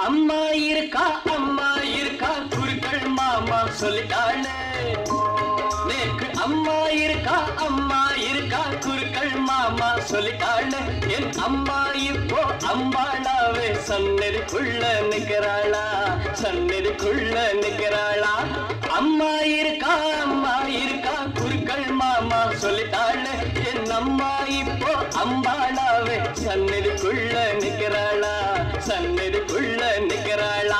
அம்மா இருக்கா அம்மா இருக்கா குருக்கள் மாமா சொல்லிட்டாளே நேக்கு அம்மா இருக்கா அம்மா இருக்கா குருக்கள் மாமா சொல்லிட்டாளே என் அம்மா இப்போ அம்பாளாவே சன்னதிக்குள்ள நிக்கிறாளா சன்னதிக்குள்ள நிக்கிறாளா அம்மா இருக்கா அம்மா இருக்கா குருக்கள் மாமா சொல்லிட்டாளே என் அம்மா இப்போ அம்பாளாவே சன்னதிக்குள்ள நிக்கிறாளா சன்னதிக்குள்ள நிக்கிறாளா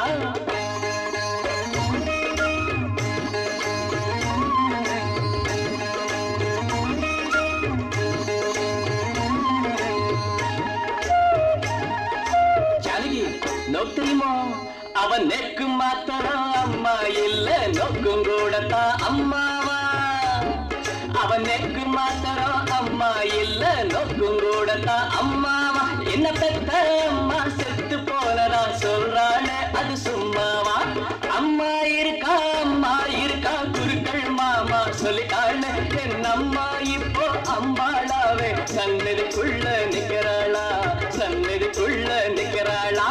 ஜானகி நோக்கு தெரியுமோ அவன் நெக்கு மாத்திரம் அம்மா இல்ல நோக்கும் கூடத்தான் அம்மாவா அவன் நெக்கு மாத்திரம் அம்மா இல்ல நோக்கும் கூடத்தான் அம்மாவா என்ன பெத்த அம்மா செத்து போனதா சொல்றாளே அது சும்மாவா அம்மா இருக்கா அம்மா இருக்கா குருக்கள் மாமா சொல்லிட்டாளே என் அம்மா இப்போ அம்பாளாவே சன்னதிக்குள்ள நிக்கிறாளா சன்னதிக்குள்ள நிக்கிறாளா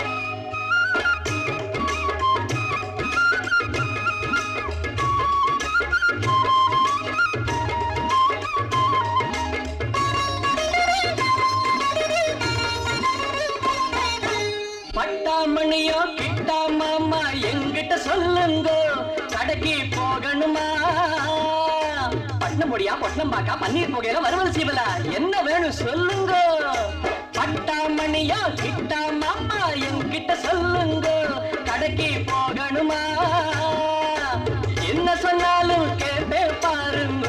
பட்டாமணியோ கிட்டா மாமா எங்கிட்ட சொல்லுங்க கடைக்கு போகணுமா பட்னம் பொடியா பட்னம் பாக்கா பன்னீர் புகையில வறுவல் சீவலா என்ன வேணும் சொல்லுங்க பட்டாமணியோ கிட்டா மாமா என்கிட்ட சொல்லுங்க கடைக்கு போகணுமா என்ன சொன்னாலும் கேட்டே பாருங்க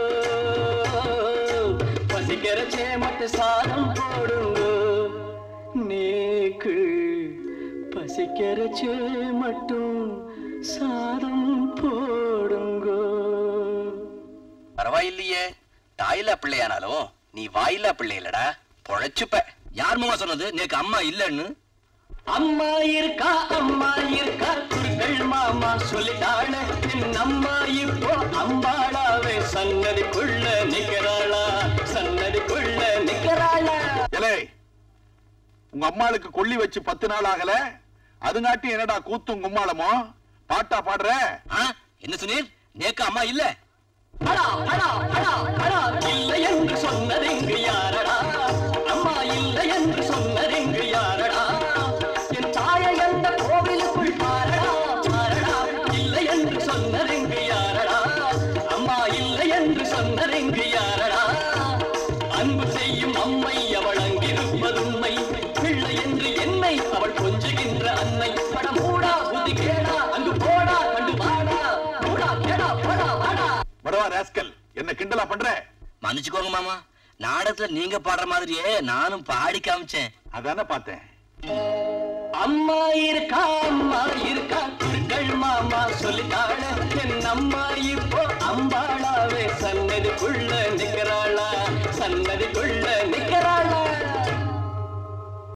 பசிக்கிறச்சே மட்டும் சாதம் போடுங்க நேக்கு பசிக்கிறச்சே மட்டும் சாதம் போடுங்கோ பரவாயில்லையே தாயில்லா பிள்ளையானாலும் நீ வாயில்லா பிள்ளை இல்லடா பொழைச்சுப்ப யார் மாமா சொன்னது நேக்கு அம்மா இல்லன்னு அம்மா இருக்கா அம்மா இருக்கா குருக்கள் மாமா சொல்லிட்டாளே என் அம்மா இப்போ அம்பாளாவே சன்னதிக்குள்ள நிக்கிறாளா சன்னதிக்குள்ள நிக்கிறாளா எலே உங்க அம்மாளுக்கு கொல்லி வச்சு பத்து நாள் ஆகல அதுங்காட்டி என்னடா கூத்தும் கும்மாளமோ பாட்டா பாடுற ஆ? என்ன சுனீர் நேக்கு அம்மா இல்ல அடா அடா அடா அடா இல்லை என்று சொன்னதெங்கு யாரடா அம்மா இல்லை என்று சொன்னதெங்கு யாரடா என் தாயை அந்த கோவிலுக்குள் பாரடா பாரடா இல்லை என்று சொன்னதெங்கு யாரடா அம்மா இல்லை என்று சொன்னதெங்கு யாரடா அன்பு செய்யும் அம்மை அவள் அங்கிருப்பதுண்மை பிள்ளை என்று என்னை அவள் கொஞ்சுகின்ற அன்னை பட மூடா புத்தி கேடா அங்கு போடா கண்டு வாடா மூடா கேடா போடா வாடா வடவா ராஸ்கல் என்ன கிண்டலா பண்ற மன்னிச்சுக்கோங்க மாமா நாடகத்துல நீங்க பாடுற மாதிரியே நானும் பாடி காமிச்சேன் அதானே பார்த்தேன் அம்மா இருக்கா அம்மா இருக்கா குருக்கள் மாமா சொல்லிட்டாளே என் அம்மா இப்போ அம்பா